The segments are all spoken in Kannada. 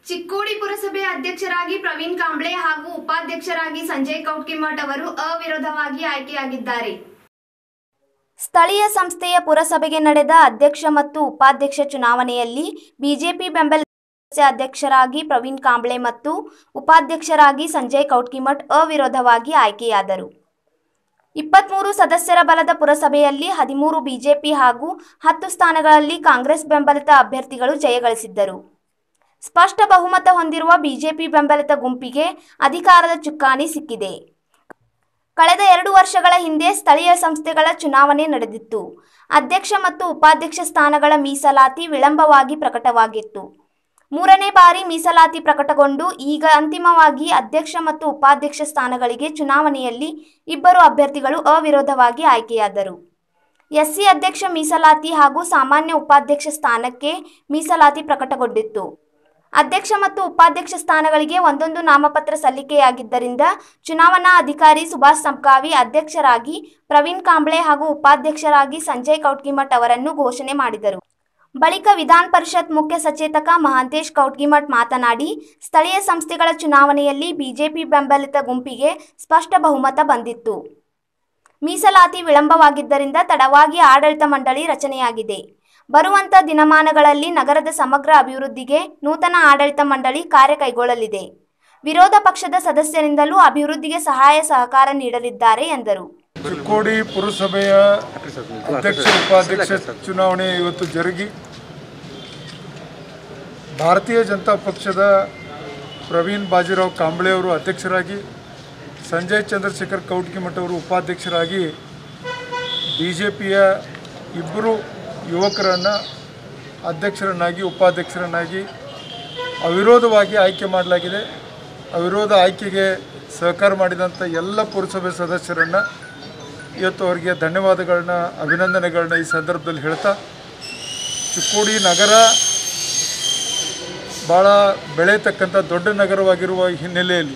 ಚಿಕ್ಕೋಡಿ ಪುರಸಭೆ ಅಧ್ಯಕ್ಷರಾಗಿ ಪ್ರವೀಣ್ ಕಾಂಬ್ಳೆ ಹಾಗೂ ಉಪಾಧ್ಯಕ್ಷರಾಗಿ ಸಂಜಯ್ ಕೌಟ್ಕಿಮಠ್ ಅವರು ಅವಿರೋಧವಾಗಿ ಆಯ್ಕೆಯಾಗಿದ್ದಾರೆ ಸ್ಥಳೀಯ ಸಂಸ್ಥೆಯ ಪುರಸಭೆಗೆ ನಡೆದ ಅಧ್ಯಕ್ಷ ಮತ್ತು ಉಪಾಧ್ಯಕ್ಷ ಚುನಾವಣೆಯಲ್ಲಿ ಬಿಜೆಪಿ ಬೆಂಬಲ ಅಧ್ಯಕ್ಷರಾಗಿ ಪ್ರವೀಣ್ ಕಾಂಬ್ಳೆ ಮತ್ತು ಉಪಾಧ್ಯಕ್ಷರಾಗಿ ಸಂಜಯ್ ಕೌಟ್ಕಿಮಠ್ ಅವಿರೋಧವಾಗಿ ಆಯ್ಕೆಯಾದರು ಇಪ್ಪತ್ಮೂರು ಸದಸ್ಯರ ಬಲದ ಪುರಸಭೆಯಲ್ಲಿ ಹದಿಮೂರು ಬಿಜೆಪಿ ಹಾಗೂ ಹತ್ತು ಸ್ಥಾನಗಳಲ್ಲಿ ಕಾಂಗ್ರೆಸ್ ಬೆಂಬಲಿತ ಅಭ್ಯರ್ಥಿಗಳು ಜಯಗಳಿಸಿದ್ದರು ಸ್ಪಷ್ಟ ಬಹುಮತ ಹೊಂದಿರುವ ಬಿಜೆಪಿ ಬೆಂಬಲಿತ ಗುಂಪಿಗೆ ಅಧಿಕಾರದ ಚುಕ್ಕಾಣಿ ಸಿಕ್ಕಿದೆ ಕಳೆದ ಎರಡು ವರ್ಷಗಳ ಹಿಂದೆ ಸ್ಥಳೀಯ ಸಂಸ್ಥೆಗಳ ಚುನಾವಣೆ ನಡೆದಿತ್ತು ಅಧ್ಯಕ್ಷ ಮತ್ತು ಉಪಾಧ್ಯಕ್ಷ ಸ್ಥಾನಗಳ ಮೀಸಲಾತಿ ವಿಳಂಬವಾಗಿ ಪ್ರಕಟವಾಗಿತ್ತು ಮೂರನೇ ಬಾರಿ ಮೀಸಲಾತಿ ಪ್ರಕಟಗೊಂಡು ಈಗ ಅಂತಿಮವಾಗಿ ಅಧ್ಯಕ್ಷ ಮತ್ತು ಉಪಾಧ್ಯಕ್ಷ ಸ್ಥಾನಗಳಿಗೆ ಚುನಾವಣೆಯಲ್ಲಿ ಇಬ್ಬರು ಅಭ್ಯರ್ಥಿಗಳು ಅವಿರೋಧವಾಗಿ ಆಯ್ಕೆಯಾದರು ಎಸ್ಸಿ ಅಧ್ಯಕ್ಷ ಮೀಸಲಾತಿ ಹಾಗೂ ಸಾಮಾನ್ಯ ಉಪಾಧ್ಯಕ್ಷ ಸ್ಥಾನಕ್ಕೆ ಮೀಸಲಾತಿ ಪ್ರಕಟಗೊಂಡಿತ್ತು ಅಧ್ಯಕ್ಷ ಮತ್ತು ಉಪಾಧ್ಯಕ್ಷ ಸ್ಥಾನಗಳಿಗೆ ಒಂದೊಂದು ನಾಮಪತ್ರ ಸಲ್ಲಿಕೆಯಾಗಿದ್ದರಿಂದ ಚುನಾವಣಾ ಅಧಿಕಾರಿ ಸುಭಾಷ್ ಸಂಕಾವಿ ಅಧ್ಯಕ್ಷರಾಗಿ ಪ್ರವೀಣ್ ಕಾಂಬ್ಳೆ ಹಾಗೂ ಉಪಾಧ್ಯಕ್ಷರಾಗಿ ಸಂಜಯ್ ಕೌಟ್ಗಿಮಠ್ ಅವರನ್ನು ಘೋಷಣೆ ಮಾಡಿದರು ಬಳಿಕ ವಿಧಾನ ಪರಿಷತ್ ಮುಖ್ಯ ಸಚೇತಕ ಮಹಾಂತೇಶ್ ಕೌಟ್ಗಿಮಠ್ ಮಾತನಾಡಿ ಸ್ಥಳೀಯ ಸಂಸ್ಥೆಗಳ ಚುನಾವಣೆಯಲ್ಲಿ ಬಿಜೆಪಿ ಬೆಂಬಲಿತ ಗುಂಪಿಗೆ ಸ್ಪಷ್ಟ ಬಹುಮತ ಬಂದಿತ್ತು ಮೀಸಲಾತಿ ವಿಳಂಬವಾಗಿದ್ದರಿಂದ ತಡವಾಗಿ ಆಡಳಿತ ಮಂಡಳಿ ರಚನೆಯಾಗಿದೆ ಬರುವಂತ ದಿನಮಾನಗಳಲ್ಲಿ ನಗರದ ಸಮಗ್ರ ಅಭಿವೃದ್ಧಿಗೆ ನೂತನ ಆಡಳಿತ ಮಂಡಳಿ ಕಾರ್ಯ ಕೈಗೊಳ್ಳಲಿದೆ ವಿರೋಧ ಪಕ್ಷದ ಸದಸ್ಯರಿಂದಲೂ ಅಭಿವೃದ್ಧಿಗೆ ಸಹಾಯ ಸಹಕಾರ ನೀಡಲಿದ್ದಾರೆ ಎಂದರು ಚಿಕ್ಕೋಡಿ ಪುರಸಭೆಯ ಅಧ್ಯಕ್ಷ ಉಪಾಧ್ಯಕ್ಷ ಚುನಾವಣೆ ಇವತ್ತು ಜರುಗಿ ಭಾರತೀಯ ಜನತಾ ಪಕ್ಷದ ಪ್ರವೀಣ್ ಬಾಜಿರಾವ್ ಕಾಂಬ್ಳೆ ಅವರು ಅಧ್ಯಕ್ಷರಾಗಿ ಸಂಜಯ್ ಚಂದ್ರಶೇಖರ್ ಕೌಟ್ಕಿಮಠ್ ಅವರು ಉಪಾಧ್ಯಕ್ಷರಾಗಿ ಬಿ ಜೆ ಪಿಯ ಇಬ್ಬರು ಯುವಕರನ್ನು ಅಧ್ಯಕ್ಷರನ್ನಾಗಿ ಉಪಾಧ್ಯಕ್ಷರನ್ನಾಗಿ ಅವಿರೋಧವಾಗಿ ಆಯ್ಕೆ ಮಾಡಲಾಗಿದೆ ಅವಿರೋಧ ಆಯ್ಕೆಗೆ ಸಹಕಾರ ಮಾಡಿದಂಥ ಎಲ್ಲ ಪುರಸಭೆ ಸದಸ್ಯರನ್ನು ಇವತ್ತು ಅವರಿಗೆ ಧನ್ಯವಾದಗಳನ್ನ ಅಭಿನಂದನೆಗಳನ್ನ ಈ ಸಂದರ್ಭದಲ್ಲಿ ಹೇಳ್ತಾ ಚಿಕ್ಕೋಡಿ ನಗರ ಭಾಳ ಬೆಳೆಯತಕ್ಕಂಥ ದೊಡ್ಡ ನಗರವಾಗಿರುವ ಹಿನ್ನೆಲೆಯಲ್ಲಿ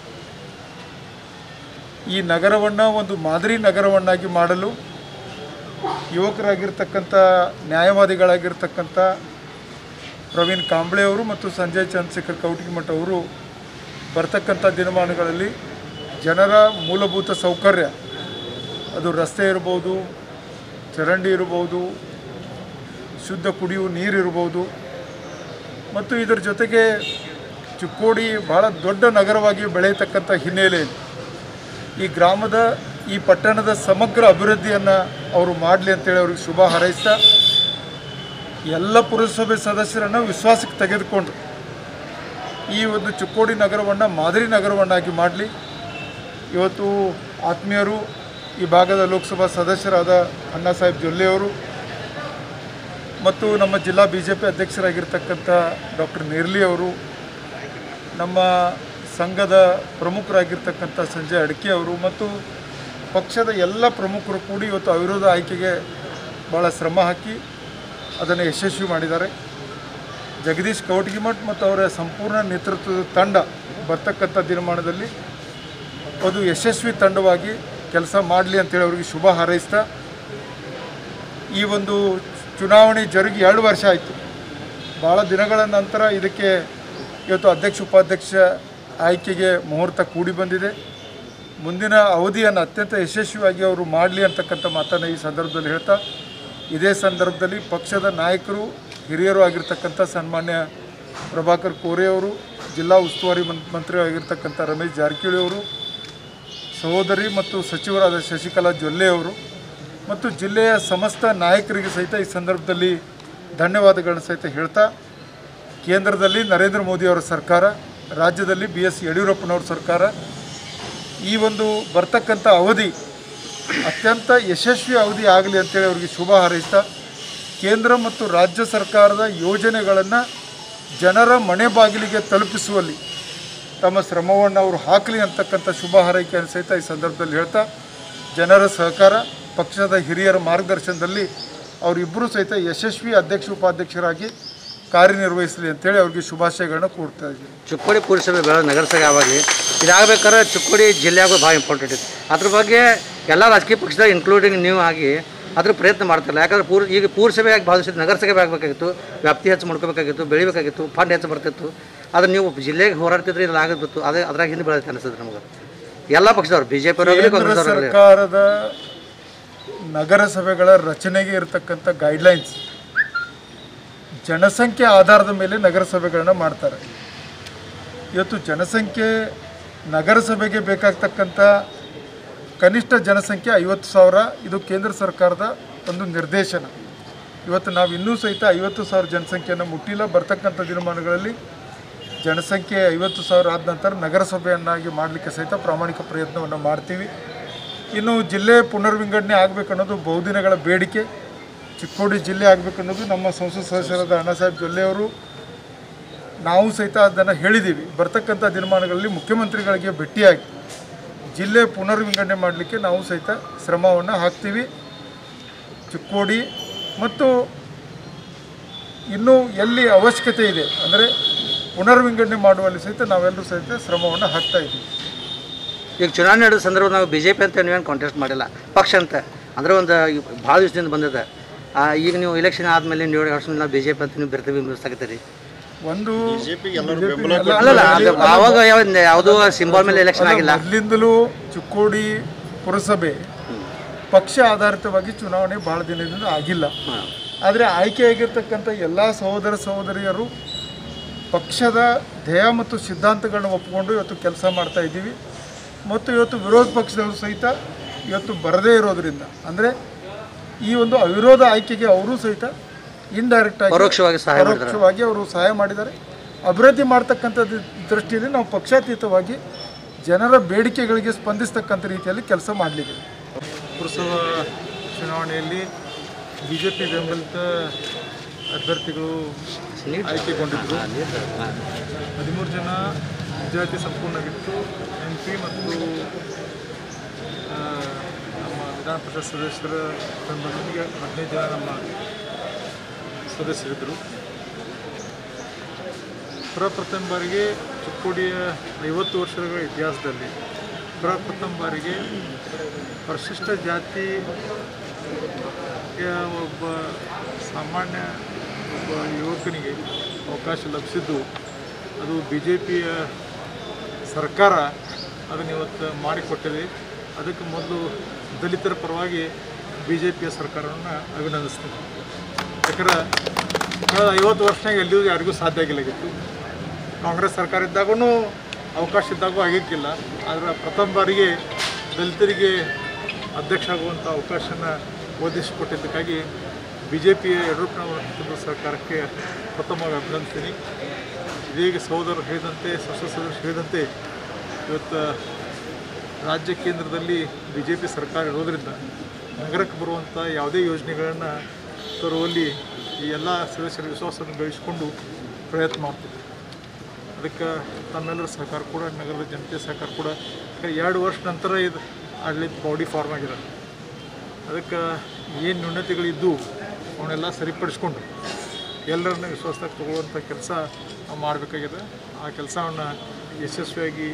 ಈ ನಗರವನ್ನು ಒಂದು ಮಾದರಿ ನಗರವನ್ನಾಗಿ ಮಾಡಲು ಯುವಕರಾಗಿರ್ತಕ್ಕಂಥ ನ್ಯಾಯವಾದಿಗಳಾಗಿರ್ತಕ್ಕಂಥ ಪ್ರವೀಣ್ ಕಾಂಬ್ಳೆ ಅವರು ಮತ್ತು ಸಂಜಯ್ ಚಂದ್ರಶೇಖರ್ ಕೌಟಿಮಠ್ ಅವರು ಬರ್ತಕ್ಕಂಥ ದಿನಮಾನಗಳಲ್ಲಿ ಜನರ ಮೂಲಭೂತ ಸೌಕರ್ಯ ಅದು ರಸ್ತೆ ಇರ್ಬೋದು ಚರಂಡಿ ಇರ್ಬೋದು ಶುದ್ಧ ಕುಡಿಯುವ ನೀರು ಇರ್ಬೋದು ಮತ್ತು ಇದರ ಜೊತೆಗೆ ಚಿಕ್ಕೋಡಿ ಭಾಳ ದೊಡ್ಡ ನಗರವಾಗಿ ಬೆಳೆಯತಕ್ಕಂಥ ಹಿನ್ನೆಲೆಯಲ್ಲಿ ಈ ಗ್ರಾಮದ ಈ ಪಟ್ಟಣದ ಸಮಗ್ರ ಅಭಿವೃದ್ಧಿಯನ್ನು ಅವರು ಮಾಡಲಿ ಅಂತೇಳಿ ಅವ್ರಿಗೆ ಶುಭ ಹಾರೈಸ್ತಾ ಎಲ್ಲ ಪುರಸಭೆ ಸದಸ್ಯರನ್ನು ವಿಶ್ವಾಸಕ್ಕೆ ತೆಗೆದುಕೊಂಡು ಈ ಒಂದು ಚಿಕ್ಕೋಡಿ ನಗರವನ್ನು ಮಾದರಿ ನಗರವನ್ನಾಗಿ ಮಾಡಲಿ ಇವತ್ತು ಆತ್ಮೀಯರು ಈ ಭಾಗದ ಲೋಕಸಭಾ ಸದಸ್ಯರಾದ ಅಣ್ಣಾ ಸಾಹೇಬ್ ಜೊಲ್ಲೆಯವರು ಮತ್ತು ನಮ್ಮ ಜಿಲ್ಲಾ ಬಿ ಜೆ ಪಿ ಅಧ್ಯಕ್ಷರಾಗಿರ್ತಕ್ಕಂಥ ಡಾಕ್ಟರ್ ನಿರ್ಲಿ ಅವರು ನಮ್ಮ ಸಂಘದ ಪ್ರಮುಖರಾಗಿರ್ತಕ್ಕಂಥ ಸಂಜಯ್ ಅಡ್ಕೆ ಅವರು ಮತ್ತು ಪಕ್ಷದ ಎಲ್ಲ ಪ್ರಮುಖರು ಕೂಡಿ ಇವತ್ತು ಅವಿರೋಧ ಆಯ್ಕೆಗೆ ಭಾಳ ಶ್ರಮ ಹಾಕಿ ಅದನ್ನು ಯಶಸ್ವಿ ಮಾಡಿದ್ದಾರೆ ಜಗದೀಶ್ ಕೌಟಗಿಮಠ್ ಮತ್ತು ಅವರ ಸಂಪೂರ್ಣ ನೇತೃತ್ವದ ತಂಡ ಬರ್ತಕ್ಕಂಥ ದಿನಮಾನದಲ್ಲಿ ಅದು ಯಶಸ್ವಿ ತಂಡವಾಗಿ ಕೆಲಸ ಮಾಡಲಿ ಅಂತೇಳಿ ಅವರಿಗೆ ಶುಭ ಹಾರೈಸ್ತಾ ಈ ಒಂದು ಚುನಾವಣೆ ಜರುಗಿ ಎರಡು ವರ್ಷ ಆಯಿತು ಭಾಳ ದಿನಗಳ ನಂತರ ಇದಕ್ಕೆ ಇವತ್ತು ಅಧ್ಯಕ್ಷ ಉಪಾಧ್ಯಕ್ಷ ಆಯ್ಕೆಗೆ ಮುಹೂರ್ತ ಕೂಡಿ ಬಂದಿದೆ ಮುಂದಿನ ಅವಧಿಯನ್ನು ಅತ್ಯಂತ ಯಶಸ್ವಿಯಾಗಿ ಅವರು ಮಾಡಲಿ ಅಂತಕ್ಕಂಥ ಮಾತನ್ನು ಈ ಸಂದರ್ಭದಲ್ಲಿ ಹೇಳ್ತಾ ಇದೇ ಸಂದರ್ಭದಲ್ಲಿ ಪಕ್ಷದ ನಾಯಕರು ಹಿರಿಯರು ಆಗಿರ್ತಕ್ಕಂಥ ಸನ್ಮಾನ್ಯ ಪ್ರಭಾಕರ್ ಕೋರೆ ಅವರು ಜಿಲ್ಲಾ ಉಸ್ತುವಾರಿ ಮಂ ಮಂತ್ರಿ ಆಗಿರ್ತಕ್ಕಂಥ ರಮೇಶ್ ಜಾರಕಿಹೊಳಿ ಅವರು ಸಹೋದರಿ ಮತ್ತು ಸಚಿವರಾದ ಶಶಿಕಲಾ ಜೊಲ್ಲೆ ಅವರು ಮತ್ತು ಜಿಲ್ಲೆಯ ಸಮಸ್ತ ನಾಯಕರಿಗೆ ಸಹಿತ ಈ ಸಂದರ್ಭದಲ್ಲಿ ಧನ್ಯವಾದಗಳನ್ನ ಸಹಿತ ಹೇಳ್ತಾ ಕೇಂದ್ರದಲ್ಲಿ ನರೇಂದ್ರ ಮೋದಿಯವರ ಸರ್ಕಾರ ರಾಜ್ಯದಲ್ಲಿ ಬಿ ಎಸ್ ಯಡಿಯೂರಪ್ಪನವ್ರ ಸರ್ಕಾರ ಈ ಒಂದು ಬರ್ತಕ್ಕಂಥ ಅವಧಿ ಅತ್ಯಂತ ಯಶಸ್ವಿ ಅವಧಿ ಆಗಲಿ ಅಂತೇಳಿ ಅವರಿಗೆ ಶುಭ ಹಾರೈಸ್ತಾ ಕೇಂದ್ರ ಮತ್ತು ರಾಜ್ಯ ಸರ್ಕಾರದ ಯೋಜನೆಗಳನ್ನು ಜನರ ಮನೆ ಬಾಗಿಲಿಗೆ ತಲುಪಿಸುವಲ್ಲಿ ತಮ್ಮ ಶ್ರಮವನ್ನು ಅವರು ಹಾಕಲಿ ಅಂತಕ್ಕಂಥ ಶುಭ ಹಾರೈಕೆಯನ್ನು ಸಹಿತ ಈ ಸಂದರ್ಭದಲ್ಲಿ ಹೇಳ್ತಾ ಜನರ ಸಹಕಾರ ಪಕ್ಷದ ಹಿರಿಯರ ಮಾರ್ಗದರ್ಶನದಲ್ಲಿ ಅವರಿಬ್ಬರೂ ಸಹಿತ ಯಶಸ್ವಿ ಅಧ್ಯಕ್ಷ ಉಪಾಧ್ಯಕ್ಷರಾಗಿ ಕಾರ್ಯನಿರ್ವಹಿಸಲಿ ಅಂತೇಳಿ ಅವ್ರಿಗೆ ಶುಭಾಶಯಗಳನ್ನ ಕೊಡ್ತಾ ಇದ್ದೀನಿ ಚಿಕ್ಕೋಡಿ ಪುರಸಭೆ ಬೆಳ ನಗರಸಭೆ ಆವಾಗಲಿ ಇದಾಗಬೇಕಾದ್ರೆ ಚಿಕ್ಕೋಡಿ ಜಿಲ್ಲೆಯಾಗೂ ಭಾಳ ಇಂಪಾರ್ಟೆಂಟ್ ಇತ್ತು ಅದ್ರ ಬಗ್ಗೆ ಎಲ್ಲ ರಾಜಕೀಯ ಪಕ್ಷದ ಇನ್ಕ್ಲೂಡಿಂಗ್ ನೀವು ಆಗಿ ಅದ್ರ ಪ್ರಯತ್ನ ಮಾಡ್ತಿಲ್ಲ ಯಾಕಂದ್ರೆ ಪೂರ್ ಈಗ ಪುರಸಭೆಯಾಗಿ ಭಾವಿಸಿದ ನಗರಸಭೆ ಆಗಬೇಕಾಗಿತ್ತು ವ್ಯಾಪ್ತಿ ಹೆಚ್ಚು ಮಾಡ್ಕೋಬೇಕಾಗಿತ್ತು ಬೆಳಿಬೇಕಾಗಿತ್ತು ಫಂಡ್ ಹೆಚ್ಚು ಬರ್ತಿತ್ತು ಆದ್ರೆ ನೀವು ಜಿಲ್ಲೆಗೆ ಹೋರಾಡ್ತಿದ್ರೆ ಇಲ್ಲಿ ಆಗತ್ತು ಅದೇ ಅದ್ರಾಗ ಹಿಂದೆ ಬೆಳೆಯುತ್ತೆ ಅನಿಸ್ತದೆ ನಮಗೆ ಎಲ್ಲ ಪಕ್ಷದವ್ರು ಬಿ ಜೆ ಪಿ ಕೇಂದ್ರ ಕಾಂಗ್ರೆಸ್ ಅವರಲ್ಲಿ ಸರ್ಕಾರದ ನಗರಸಭೆಗಳ ರಚನೆಗೆ ಇರತಕ್ಕಂಥ ಗೈಡ್ಲೈನ್ಸ್ ಜನಸಂಖ್ಯೆ ಆಧಾರದ ಮೇಲೆ ನಗರಸಭೆಗಳನ್ನ ಮಾಡ್ತಾರೆ ಇವತ್ತು ಜನಸಂಖ್ಯೆ ನಗರಸಭೆಗೆ ಬೇಕಾಗ್ತಕ್ಕಂಥ ಕನಿಷ್ಠ ಜನಸಂಖ್ಯೆ ಐವತ್ತು ಸಾವಿರ ಇದು ಕೇಂದ್ರ ಸರ್ಕಾರದ ಒಂದು ನಿರ್ದೇಶನ ಇವತ್ತು ನಾವು ಇನ್ನೂ ಸಹಿತ ಐವತ್ತು ಸಾವಿರ ಜನಸಂಖ್ಯೆಯನ್ನು ಮುಟ್ಟಿಲ್ಲ ಬರ್ತಕ್ಕಂಥ ದಿನಮಾನಗಳಲ್ಲಿ ಜನಸಂಖ್ಯೆ ಐವತ್ತು ಸಾವಿರ ಆದ ನಂತರ ನಗರಸಭೆಯನ್ನಾಗಿ ಮಾಡಲಿಕ್ಕೆ ಸಹಿತ ಪ್ರಾಮಾಣಿಕ ಪ್ರಯತ್ನವನ್ನು ಮಾಡ್ತೀವಿ ಇನ್ನು ಜಿಲ್ಲೆ ಪುನರ್ವಿಂಗಡಣೆ ಆಗಬೇಕನ್ನೋದು ಬಹುದಿನಗಳ ಬೇಡಿಕೆ ಚಿಕ್ಕೋಡಿ ಜಿಲ್ಲೆ ಆಗಬೇಕನ್ನೋದು ನಮ್ಮ ಸಂಸತ್ ಸದಸ್ಯರಾದ ಅಣ್ಣಾಸಾಹೇಬ್ ಜೊಲ್ಲೆ ಅವರು ನಾವು ಸಹಿತ ಅದನ್ನು ಹೇಳಿದ್ದೀವಿ ಬರ್ತಕ್ಕಂಥ ದಿನಮಾನಗಳಲ್ಲಿ ಮುಖ್ಯಮಂತ್ರಿಗಳಿಗೆ ಭೇಟಿಯಾಗಿ ಜಿಲ್ಲೆ ಪುನರ್ವಿಂಗಡಣೆ ಮಾಡಲಿಕ್ಕೆ ನಾವು ಸಹಿತ ಶ್ರಮವನ್ನು ಹಾಕ್ತೀವಿ ಚಿಕ್ಕೋಡಿ ಮತ್ತು ಇನ್ನೂ ಎಲ್ಲಿ ಅವಶ್ಯಕತೆ ಇದೆ ಅಂದರೆ ಪುನರ್ವಿಂಗಡಣೆ ಮಾಡುವಲ್ಲಿ ಸಹಿತ ನಾವೆಲ್ಲರೂ ಸಹಿತ ಶ್ರಮವನ್ನು ಹಾಕ್ತಾ ಇದ್ದೀವಿ ಈಗ ಚುನಾವಣೆ ನಡೆದ ಸಂದರ್ಭ ನಾವು ಬಿ ಜೆ ಪಿ ಅಂತ ನೀವೇನು ಕಾಂಟೆಸ್ಟ್ ಮಾಡಿಲ್ಲ ಪಕ್ಷ ಅಂತ ಅಂದರೆ ಒಂದು ಭಾಳ ದಿವಸದಿಂದ ಬಂದಿದೆ ಆ, ಈಗ ನೀವು ಇಲೆಕ್ಷನ್ ಆದಮೇಲೆ ನೀವು ಎರಡು ವರ್ಷ ನಾವು ಬಿ ಜೆ ಪಿ ಅಂತ ನೀವು ಬೆರ್ತೀವಿ ಬಿಡಿಸ್ತಾಕತ್ತೀರಿ ಒಂದು ಅಲ್ಲಲ್ಲ ಅದು ಆವಾಗ ಯಾವ ಯಾವುದೋ ಸಿಂಬಾಲ್ ಮೇಲೆ ಎಲೆಕ್ಷನ್ ಆಗಿಲ್ಲ ಮೊದಲಿಂದಲೂ ಚಿಕ್ಕೋಡಿ ಪುರಸಭೆ ಪಕ್ಷ ಆಧಾರಿತವಾಗಿ ಚುನಾವಣೆ ಭಾಳ ದಿನದಿಂದ ಆಗಿಲ್ಲ ಆದರೆ ಆಯ್ಕೆಯಾಗಿರ್ತಕ್ಕಂಥ ಎಲ್ಲ ಸಹೋದರ ಸಹೋದರಿಯರು ಪಕ್ಷದ ಧ್ಯೇಯ ಮತ್ತು ಸಿದ್ಧಾಂತಗಳನ್ನ ಒಪ್ಪಿಕೊಂಡು ಇವತ್ತು ಕೆಲಸ ಮಾಡ್ತಾ ಇದ್ದೀವಿ ಮತ್ತು ಇವತ್ತು ವಿರೋಧ ಪಕ್ಷದವರು ಸಹಿತ ಇವತ್ತು ಬರದೇ ಇರೋದ್ರಿಂದ ಅಂದರೆ ಈ ಒಂದು ಅವಿರೋಧ ಆಯ್ಕೆಗೆ ಅವರು ಸಹಿತ ಇಂಡೈರೆಕ್ಟ್ ಆಗಿ ಪರೋಕ್ಷವಾಗಿ ಸಹಾಯ ಮಾಡಿದ್ದಾರೆ. ಪರೋಕ್ಷವಾಗಿ ಅವರು ಸಹಾಯ ಮಾಡಿದ್ದಾರೆ ಅಭಿವೃದ್ಧಿ ಮಾಡ್ತಕ್ಕಂಥ ದೃಷ್ಟಿಯಲ್ಲಿ ನಾವು ಪಕ್ಷಾತೀತವಾಗಿ ಜನರ ಬೇಡಿಕೆಗಳಿಗೆ ಸ್ಪಂದಿಸ್ತಕ್ಕಂಥ ರೀತಿಯಲ್ಲಿ ಕೆಲಸ ಮಾಡಲಿದ್ದೀವಿ ಪುರಸಭಾ ಚುನಾವಣೆಯಲ್ಲಿ ಬಿ ಜೆ ಪಿ ಬೆಂಬಲಿತ ಅಭ್ಯರ್ಥಿಗಳು ಆಯ್ಕೆಗೊಂಡಿದ್ದರು ಹದಿಮೂರು ಜನ ವಿದ್ಯಾರ್ಥಿ ಸಂಪೂರ್ಣವಾಗಿತ್ತು ಎಂ ಪಿ ಮತ್ತು ಆ, ನಮ್ಮ ವಿಧಾನ ಪರಿಷತ್ ಸದಸ್ಯರ ಬೆಂಬಲದೊಂದಿಗೆ ಹದಿನೈದು ಜನ ನಮ್ಮ ಸದಸ್ಯರಿದ್ದರು ಪ್ರಪ್ರಥಮ ಬಾರಿಗೆ ಚಿಕ್ಕೋಡಿಯ ಐವತ್ತು ವರ್ಷಗಳ ಇತಿಹಾಸದಲ್ಲಿ ಪ್ರಪ್ರಥಮ ಬಾರಿಗೆ ಪರಿಶಿಷ್ಟ ಜಾತಿ ಒಬ್ಬ ಸಾಮಾನ್ಯ ಒಬ್ಬ ಯುವಕನಿಗೆ ಅವಕಾಶ ಲಭಿಸಿದ್ದು ಅದು ಬಿ ಜೆ ಪಿಯ ಸರ್ಕಾರ ಅದನ್ನು ಇವತ್ತು ಮಾಡಿಕೊಟ್ಟಿದೆ ಅದಕ್ಕೆ ಮೊದಲು ದಲಿತರ ಪರವಾಗಿ ಬಿ ಜೆ ಪಿಯ ಸರ್ಕಾರವನ್ನು ಅಭಿನಂದಿಸ್ತೀನಿ ಯಾಕಂದ್ರೆ ಕಳೆದ ಐವತ್ತು ವರ್ಷನಾಗ ಎಲ್ಲಿಯೂ ಯಾರಿಗೂ ಸಾಧ್ಯ ಆಗಿಲ್ಲಾಗಿತ್ತು ಕಾಂಗ್ರೆಸ್ ಸರ್ಕಾರ ಇದ್ದಾಗೂ ಅವಕಾಶ ಇದ್ದಾಗೂ ಆಗಿಕ್ಕಿಲ್ಲ ಆದರೆ ಪ್ರಥಮ ಬಾರಿಗೆ ದಲಿತರಿಗೆ ಅಧ್ಯಕ್ಷ ಆಗುವಂಥ ಅವಕಾಶನ ಒದಗಿಸಿಕೊಟ್ಟಿದ್ದಕ್ಕಾಗಿ ಬಿ ಜೆ ಪಿಯ ಯಡಿಯೂರಪ್ಪನವರ ನೇತೃತ್ವದ ಸರ್ಕಾರಕ್ಕೆ ಪ್ರಥಮವಾಗಿ ಅಭಿನಂದಿಸ್ತೀನಿ ಇದೀಗ ಸಹೋದರರು ಹೇಳಿದಂತೆ ಸಂಸತ್ ಸದಸ್ಯರು ಹೇಳಿದಂತೆ ಇವತ್ತು ರಾಜ್ಯ ಕೇಂದ್ರದಲ್ಲಿ ಬಿ ಜೆ ಪಿ ಸರ್ಕಾರ ಇರೋದರಿಂದ ನಗರಕ್ಕೆ ಬರುವಂಥ ಯಾವುದೇ ಯೋಜನೆಗಳನ್ನು ತರುವಲ್ಲಿ ಈ ಎಲ್ಲ ಸದಸ್ಯರ ವಿಶ್ವಾಸವನ್ನು ಗಳಿಸಿಕೊಂಡು ಪ್ರಯತ್ನ ಮಾಡ್ತೀವಿ ಅದಕ್ಕೆ ತಮ್ಮೆಲ್ಲರ ಸಹಕಾರ ಕೂಡ ನಗರದ ಜನತೆ ಸಹಕಾರ ಕೂಡ ಯಾಕಂದ್ರೆ ಎರಡು ವರ್ಷ ನಂತರ ಇದು ಆಡಳಿತ ಬಾಡಿ ಫಾರ್ಮ್ ಆಗಿದೆ ಅದಕ್ಕೆ ಏನು ನ್ಯೂನತೆಗಳಿದ್ದು ಅವನ್ನೆಲ್ಲ ಸರಿಪಡಿಸ್ಕೊಂಡು ಎಲ್ಲರನ್ನ ವಿಶ್ವಾಸದಾಗ ತಗೊಳ್ಳುವಂಥ ಕೆಲಸ ನಾವು ಮಾಡಬೇಕಾಗಿದೆ ಆ ಕೆಲಸವನ್ನು ಯಶಸ್ವಿಯಾಗಿ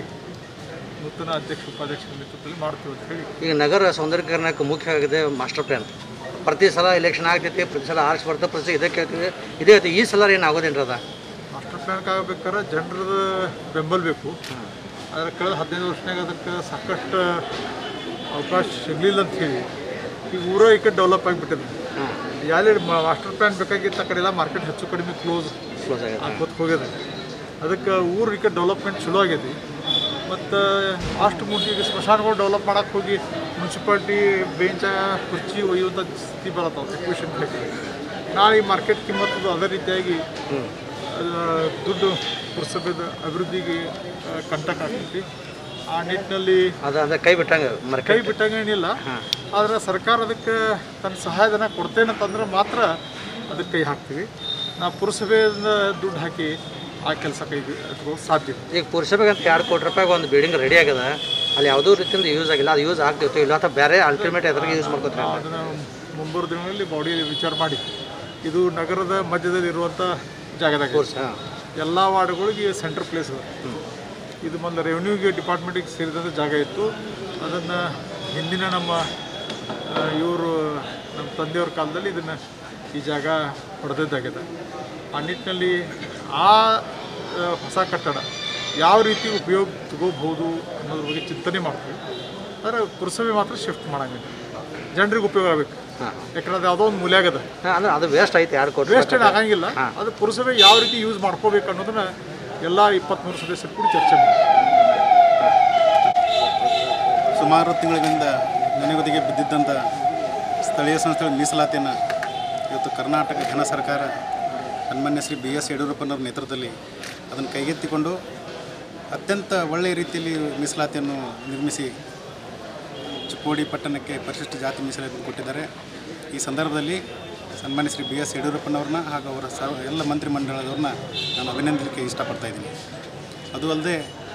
ನೂತನ ಅಧ್ಯಕ್ಷ ಉಪಾಧ್ಯಕ್ಷರ ನೇತೃತ್ವದಲ್ಲಿ ಮಾಡ್ತೀವಿ ಅಂತ ಹೇಳಿ ಈಗ ನಗರ ಸೌಂದರ್ಯೀಕರಣಕ್ಕೆ ಮುಖ್ಯ ಆಗಿದೆ ಮಾಸ್ಟರ್ ಪ್ಲ್ಯಾನ್ ಪ್ರತಿ ಸಲ ಎಲೆಕ್ಷನ್ ಆಗ್ತೈತಿ ಪ್ರತಿ ಸಲ ಆರಿಸಿ ಬರ್ತದೆ ಪ್ರತಿ ಸಲ ಇದೇ ಕೇಳ್ತೀವಿ ಇದೇ ಐತಿ ಈ ಸಲ ಏನು ಆಗೋದೇನ್ರಿ ಅದ ಮಾಸ್ಟರ್ ಪ್ಲ್ಯಾನ್ಗೆ ಆಗ್ಬೇಕಾದ್ರೆ ಜನರದ ಬೆಂಬಲ ಬೇಕು ಆದರೆ ಕಳೆದ ಹದಿನೈದು ವರ್ಷನಾಗ ಅದಕ್ಕೆ ಸಾಕಷ್ಟು ಅವಕಾಶ ಸಿಗಲಿಲ್ಲ ಅಂತ ಹೇಳಿ ಈಗ ಊರ ಈ ಕಡೆ ಡೆವಲಪ್ ಆಗಿಬಿಟ್ಟಿದೆ ಯಾರು ಮಾಸ್ಟರ್ ಪ್ಲ್ಯಾನ್ ಬೇಕಾಗಿತ್ತು ಆ ಕಡೆ ಎಲ್ಲ ಮಾರ್ಕೆಟ್ ಹೆಚ್ಚು ಕಡಿಮೆ ಕ್ಲೋಸ್ ಕ್ಲೋಸ್ ಆಗಿದೆ ಆಗೋತ್ ಹೋಗಿದೆ ಅದಕ್ಕೆ ಊರು ಈ ಕಡೆ ಡೆವಲಪ್ಮೆಂಟ್ ಚಲೋ ಆಗೈತಿ ಮತ್ತು ಅಷ್ಟು ಮುಂಚೆ ಈಗ ಸ್ಮಶಾನಗಳು ಡೆವಲಪ್ ಮಾಡಕ್ಕೆ ಹೋಗಿ ಮುನ್ಸಿಪಾಲ್ಟಿ ಬೆಂಚ ಕುರ್ಚಿ ಒಯ್ಯುವಂಥ ಸ್ಥಿತಿ ಬರತ್ತವ ಎಕ್ವಿಷನ್ ನಾಳೆ ಈ ಮಾರ್ಕೆಟ್ ಕಿಮ್ಮತ್ತು ಅದೇ ರೀತಿಯಾಗಿ ಅದು ದುಡ್ಡು ಪುರಸಭೆದ ಅಭಿವೃದ್ಧಿಗೆ ಆ, ಕಂಟಕ ಆಗ್ತೈತಿ ಆ ನಿಟ್ಟಿನಲ್ಲಿ ಅದ ಅಂದ್ರೆ ಕೈ ಬಿಟ್ಟಂಗೆ ಕೈ ಮರ್ಕೈ ಬಿಟ್ಟಂಗೇನಿಲ್ಲ ಆದ್ರೆ ಸರ್ಕಾರ ಅದಕ್ಕೆ ತನ್ನ ಸಹಾಯಧನ ಕೊಡ್ತೇನಂತಂದ್ರೆ ಮಾತ್ರ ಅದಕ್ಕೆ ಕೈ ಹಾಕ್ತೀವಿ ನಾವು ಪುರಸಭೆಯಿಂದ ದುಡ್ಡು ಹಾಕಿ ಆ ಕೆಲಸ ಕೈ ಹಚ್ಕೊಳ್ಳೋಕೆ ಸಾಧ್ಯ ಇಲ್ಲ. ಈಗ ಪುರಸಭೆಗೆ ಅಂತ ಎರಡು ಕೋಟಿ ರೂಪಾಯಿಗೆ ಒಂದು ಬಿಲ್ಡಿಂಗ್ ರೆಡಿ ಆಗ್ಯದ ಅಲ್ಲಿ ಯಾವುದೋ ರೀತಿಯಿಂದ ಯೂಸ್ ಆಗಿಲ್ಲ ಅದು ಯೂಸ್ ಆಗ್ತಿತ್ತು ಇಲ್ಲ ಅಥವಾ ಬೇರೆ ಅಲ್ಟಿಮೇಟ್ ಎದ್ರಿಗೆ ಯೂಸ್ ಮಾಡ್ಕೊತಾರೆ ಅದನ್ನು ಮುಂಬರುವ ದಿನಗಳಲ್ಲಿ ಬಾಡಿ ವಿಚಾರ ಮಾಡಿ ಇದು ನಗರದ ಮಧ್ಯದಲ್ಲಿ ಇರುವಂಥ ಜಾಗದಾಗ ಹಾಂ ಎಲ್ಲ ವಾರ್ಡ್ಗಳಿಗೆ ಸೆಂಟ್ರ್ ಪ್ಲೇಸ್ ಅದ ಇದು ಮೊದಲು ರೆವೆನ್ಯೂಗೆ ಡಿಪಾರ್ಟ್ಮೆಂಟಿಗೆ ಸೇರಿದಂಥ ಜಾಗ ಇತ್ತು ಅದನ್ನು ಹಿಂದಿನ ನಮ್ಮ ಇವರು ನಮ್ಮ ತಂದೆಯವ್ರ ಕಾಲದಲ್ಲಿ ಇದನ್ನು ಈ ಜಾಗ ಹೊಡೆದಿದ್ದಾಗಿದೆ ಆ ನಿಟ್ಟಿನಲ್ಲಿ ಆ ಆ, ಹೊಸ ಕಟ್ಟಡ ಯಾವ ರೀತಿ ಉಪಯೋಗ ತಗೋಬಹುದು ಅನ್ನೋದ್ರ ಬಗ್ಗೆ ಚಿಂತನೆ ಮಾಡ್ತೀವಿ ಆದರೆ ಪುರಸಭೆ ಮಾತ್ರ ಶಿಫ್ಟ್ ಮಾಡಂಗಿಲ್ಲ ಜನರಿಗೆ ಉಪಯೋಗ ಆಗಬೇಕು ಹಾಂ ಯಾಕಂದ್ರೆ ಅದು ಯಾವುದೋ ಒಂದು ಮೂಲ್ಯಾಗದ ಅಂದ್ರೆ ಅದು ವೇಸ್ಟ್ ಐತೆ ಯಾರು ಕೊಟ್ಟು ವೇಸ್ಟ್ ಏನು ಆಗಂಗಿಲ್ಲ ಅದು ಪುರಸಭೆ ಯಾವ ರೀತಿ ಯೂಸ್ ಮಾಡ್ಕೋಬೇಕು ಅನ್ನೋದನ್ನ ಎಲ್ಲ ಇಪ್ಪತ್ತ್ಮೂರು ಸದಸ್ಯರು ಕೂಡ ಚರ್ಚೆ ಮಾಡಿ ಸುಮಾರು ತಿಂಗಳಿಂದ ನೆನೆಗುದಿಗೆ ಬಿದ್ದಿದ್ದಂಥ ಸ್ಥಳೀಯ ಸಂಸ್ಥೆಗಳ ಮೀಸಲಾತಿಯನ್ನು ಇವತ್ತು ಕರ್ನಾಟಕ ಘನ ಸರ್ಕಾರ ಸನ್ಮಾನ್ಯ ಶ್ರೀ ಬಿ ಎಸ್ ಯಡಿಯೂರಪ್ಪನವ್ರ ನೇತೃತ್ವದಲ್ಲಿ ಅದನ್ನು ಕೈಗೆತ್ತಿಕೊಂಡು ಅತ್ಯಂತ ಒಳ್ಳೆಯ ರೀತಿಯಲ್ಲಿ ಮೀಸಲಾತಿಯನ್ನು ನಿರ್ಮಿಸಿ ಚಿಕ್ಕೋಡಿ ಪಟ್ಟಣಕ್ಕೆ ಪರಿಶಿಷ್ಟ ಜಾತಿ ಮೀಸಲಾತಿ ಕೊಟ್ಟಿದ್ದಾರೆ ಈ ಸಂದರ್ಭದಲ್ಲಿ ಸನ್ಮಾನ್ಯ ಶ್ರೀ ಬಿ ಎಸ್ ಯಡಿಯೂರಪ್ಪನವ್ರನ್ನ ಹಾಗೂ ಅವರ ಸ ಎಲ್ಲ ಮಂತ್ರಿಮಂಡಲದವ್ರನ್ನ ನಾನು ಅಭಿನಂದಿಸಲಿಕ್ಕೆ ಇಷ್ಟಪಡ್ತಾ ಇದ್ದೀನಿ ಅದು ಅಲ್ಲದೆ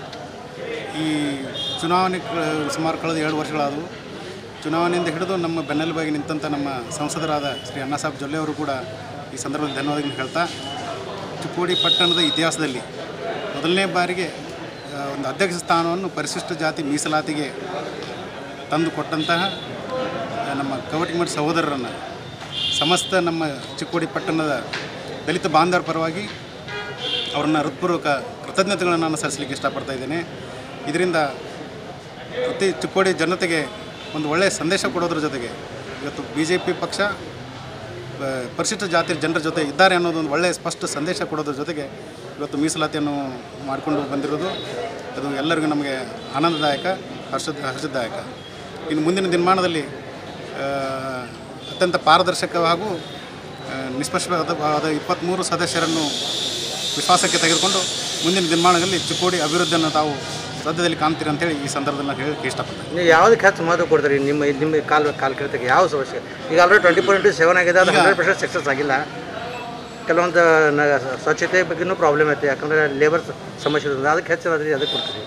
ಈ ಚುನಾವಣೆ ಕ- ಸುಮಾರು ಕಳೆದ ಎರಡು ವರ್ಷಗಳಾದವು ಚುನಾವಣೆಯಿಂದ ಹಿಡಿದು ನಮ್ಮ ಬೆನ್ನೆಲುಬಾಗಿ ನಿಂತಂಥ ನಮ್ಮ ಸಂಸದರಾದ ಶ್ರೀ ಅಣ್ಣಾಸಾಬ್ ಜೊಲ್ಲೆ ಅವರು ಕೂಡ ಈ ಸಂದರ್ಭದಲ್ಲಿ ಧನ್ಯವಾದಗಳನ್ನು ಹೇಳ್ತಾ ಚಿಕ್ಕೋಡಿ ಪಟ್ಟಣದ ಇತಿಹಾಸದಲ್ಲಿ ಮೊದಲನೇ ಬಾರಿಗೆ ಆ, ಒಂದು ಅಧ್ಯಕ್ಷ ಸ್ಥಾನವನ್ನು ಪರಿಶಿಷ್ಟ ಜಾತಿ ಮೀಸಲಾತಿಗೆ ತಂದು ಕೊಟ್ಟಂತಹ ಆ, ನಮ್ಮ ಕವಟಿಮಠ ಸಹೋದರರನ್ನು ಸಮಸ್ತ ನಮ್ಮ ಚಿಕ್ಕೋಡಿ ಪಟ್ಟಣದ ದಲಿತ ಬಾಂಧವರ ಪರವಾಗಿ ಅವ್ರನ್ನ ಹೃತ್ಪೂರ್ವಕ ಕೃತಜ್ಞತೆಗಳನ್ನು ನಾನು ಸಲ್ಲಿಸಲಿಕ್ಕೆ ಇಷ್ಟಪಡ್ತಾ ಇದ್ದೇನೆ ಇದರಿಂದ ಪ್ರತಿ ಚಿಕ್ಕೋಡಿ ಜನತೆಗೆ ಒಂದು ಒಳ್ಳೆಯ ಸಂದೇಶ ಕೊಡೋದ್ರ ಜೊತೆಗೆ ಇವತ್ತು ಬಿ ಜೆ ಪಿ ಪಕ್ಷ ಆ, ಪರಿಶಿಷ್ಟ ಜಾತಿ ಜನರ ಜೊತೆ ಇದ್ದಾರೆ ಅನ್ನೋದೊಂದು ಒಳ್ಳೆಯ ಸ್ಪಷ್ಟ ಸಂದೇಶ ಕೊಡೋದ್ರ ಜೊತೆಗೆ ಇವತ್ತು ಮೀಸಲಾತಿಯನ್ನು ಮಾಡಿಕೊಂಡು ಬಂದಿರೋದು ಅದು ಎಲ್ಲರಿಗೂ ನಮಗೆ ಆನಂದದಾಯಕ ಹರ್ಷದ ಹರ್ಷದಾಯಕ ಇನ್ನು ಮುಂದಿನ ದಿನಮಾನದಲ್ಲಿ ಆ, ಅತ್ಯಂತ ಪಾರದರ್ಶಕ ಹಾಗೂ ಆ, ನಿಷ್ಪಕ್ಷಪಾತವಾದ ಇಪ್ಪತ್ತ್ಮೂರು ಸದಸ್ಯರನ್ನು ವಿಶ್ವಾಸಕ್ಕೆ ತೆಗೆದುಕೊಂಡು ಮುಂದಿನ ದಿನಮಾನಗಳಲ್ಲಿ ಚಿಕ್ಕೋಡಿ ಅಭಿವೃದ್ಧಿಯನ್ನು ತಾವು ಸದ್ಯದಲ್ಲಿ ಕಾಣ್ತೀರಿ ಅಂತೇಳಿ ಈ ಸಂದರ್ಭದಲ್ಲಿ ನಾನು ಹೇಳಕ್ಕೆ ಇಷ್ಟಪಡ್ತೇನೆ ನೀವು ಯಾವುದಕ್ಕೆ ಹೆಚ್ಚು ಮಹತ್ವ ಕೊಡ್ತೀರಿ ನಿಮ್ಮ ನಿಮ್ಮ ಕಾಲ್ ಕಾಲ್ ಕೆಳತಕ್ಕೆ ಯಾವ ಸಮಸ್ಯೆ ಈಗ already twenty four into seven ಆಗಿದೆ ಅದು ಹಂಡ್ರೆಡ್ ಪರ್ಸೆಂಟ್ ಸಕ್ಸಸ್ ಆಗಿಲ್ಲ ಕೆಲವೊಂದು ನ- ಸ್ವಚ್ಛತೆ ಬಗ್ಗೆನೂ ಪ್ರಾಬ್ಲಮ್ ಐತೆ ಯಾಕಂದರೆ ಲೇಬರ್ ಸಮಸ್ಯೆ ಇರ್ತದೆ ಅದಕ್ಕೆ ಹೆಚ್ಚು ಅದಕ್ಕೆ ಅದಕ್ಕೆ ಕೊಡ್ತೀರಿ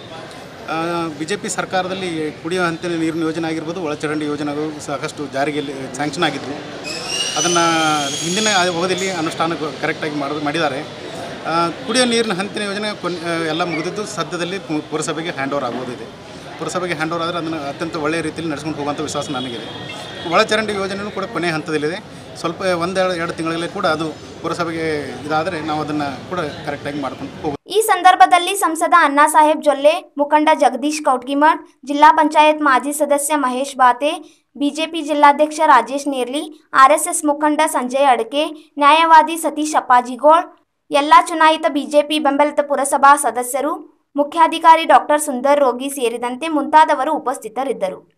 ಬಿ ಜೆ ಪಿ ಸರ್ಕಾರದಲ್ಲಿ ಕುಡಿಯುವ ಹಂತಿನ ನೀರಿನ ಯೋಜನೆ ಆಗಿರ್ಬೋದು ಒಳಚರಂಡಿ ಯೋಜನೆಗಳು ಸಾಕಷ್ಟು ಜಾರಿಗೆ ಸ್ಯಾಂಕ್ಷನ್ ಆಗಿದ್ವು ಅದನ್ನು ಹಿಂದಿನ ಅವಧಿಯಲ್ಲಿ ಅನುಷ್ಠಾನ ಕರೆಕ್ಟಾಗಿ ಮಾಡೋದು ಮಾಡಿದ್ದಾರೆ ಆ, ಕುಡಿಯೋ ನೀರಿನ ಹಂತಿನ ಯೋಜನೆ ಕೊನ್ ಆ, ಎಲ್ಲ ಮುಗಿದಿದ್ದು ಸದ್ಯದಲ್ಲಿ ಪು- ಪುರಸಭೆಗೆ ಹ್ಯಾಂಡ್ ಓವರ್ ಆಗೋದಿದೆ ಪುರಸಭೆಗೆ ಹ್ಯಾಂಡ್ ಓವರ್ ಆದರೆ ಅದನ್ನು ಅತ್ಯಂತ ಒಳ್ಳೆಯ ರೀತಿಯಲ್ಲಿ ನಡೆಸ್ಕೊಂಡು ಹೋಗುವಂಥ ವಿಶ್ವಾಸ ನನಗಿದೆ ಒಳಚರಂಡಿ ಯೋಜನೆಯೂ ಕೂಡ ಕೊನೆಯ ಹಂತದಲ್ಲಿದೆ ಸ್ವಲ್ಪ ಒಂದೆರಡು ಎರಡು ತಿಂಗಳಲ್ಲಿ ಕೂಡ ಅದು ಪುರಸಭೆಗೆ ಇದಾದರೆ ನಾವು ಅದನ್ನು ಕೂಡ ಕರೆಕ್ಟಾಗಿ ಮಾಡ್ಕೊಂಡು ಹೋಗ್ಬೋದು ಈ ಸಂದರ್ಭದಲ್ಲಿ ಸಂಸದ ಅಣ್ಣಾಸಾಹೇಬ್ ಜೊಲ್ಲೆ ಮುಖಂಡ ಜಗದೀಶ್ ಕೌಟ್ಗಿಮಠ್ ಜಿಲ್ಲಾ ಪಂಚಾಯತ್ ಮಾಜಿ ಸದಸ್ಯ ಮಹೇಶ್ ಬಾತೆ ಬಿಜೆಪಿ ಜಿಲ್ಲಾಧ್ಯಕ್ಷ ರಾಜೇಶ್ ನೇರ್ಲಿ ಆರ್ಎಸ್ಎಸ್ ಮುಖಂಡ ಸಂಜಯ್ ಅಡಕೆ ನ್ಯಾಯವಾದಿ ಸತೀಶ್ ಅಪ್ಪಾಜಿಗೋಳ್ ಎಲ್ಲಾ ಚುನಾಯಿತ ಬಿಜೆಪಿ ಬೆಂಬಲಿತ ಪುರಸಭಾ ಸದಸ್ಯರು ಮುಖ್ಯಾಧಿಕಾರಿ ಡಾಕ್ಟರ್ ಸುಂದರ್ ರೋಗಿ ಸೇರಿದಂತೆ ಮುಂತಾದವರು ಉಪಸ್ಥಿತರಿದ್ದರು